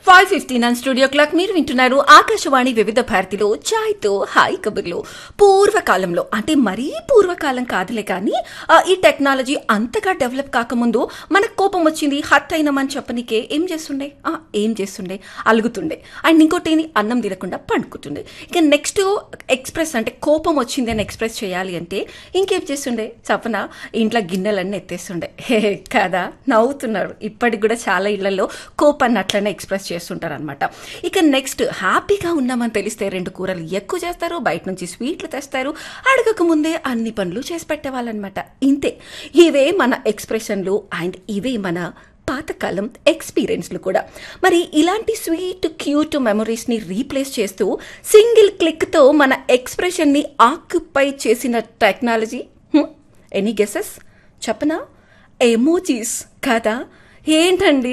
five fifty nine studio clock మీరు వింటున్నారు ఆకాశవాణి వివిధ భారతిలో ఛాయ్తో హాయ్ కబుర్లు పూర్వకాలంలో అంటే మరీ పూర్వకాలం కాదులే కానీ ఆ, ఈ టెక్నాలజీ అంతగా డెవలప్ కాకముందు మనకు కోపం వచ్చింది హట్ అయినామని చెప్పనికే ఏం చేస్తుండే ఆ, ఏం చేస్తుండే అలుగుతుండే అండ్ ఇంకోటి ఏంది అన్నం తినకుండా పండుకుంటుండే ఇక నెక్స్ట్ ఎక్స్ప్రెస్ అంటే కోపం వచ్చింది అని ఎక్స్ప్రెస్ చేయాలి అంటే ఇంకేం చేస్తుండే చెప్పన ఇంట్లో గిన్నెలన్నీ ఎత్తేస్తుండే హే కదా నవ్వుతున్నారు ఇప్పటికి కూడా చాలా ఇళ్లలో కోపాన్ని అట్లనే ఎక్స్ప్రెస్ చేస్తుంటారు అనమాట ఇక నెక్స్ట్ హ్యాపీగా ఉన్నామని తెలిస్తే రెండు కూరలు ఎక్కువ చేస్తారు బయట నుంచి స్వీట్లు తెస్తారు అడగక ముందే అన్ని పనులు చేసి పెట్టేవాళ్ళనమాట ఇంతే ఇవే మన ఎక్స్ప్రెషన్లు అండ్ ఇవే మన పాతకాలం ఎక్స్పీరియన్స్లు కూడా మరి ఇలాంటి స్వీట్ క్యూట్ మెమరీస్ని రీప్లేస్ చేస్తూ సింగిల్ క్లిక్తో మన ఎక్స్ప్రెషన్ని ఆక్యుపై చేసిన టెక్నాలజీ ఎనీ గెసెస్ చెప్పనా ఎమోజీస్ కదా ఏంటండి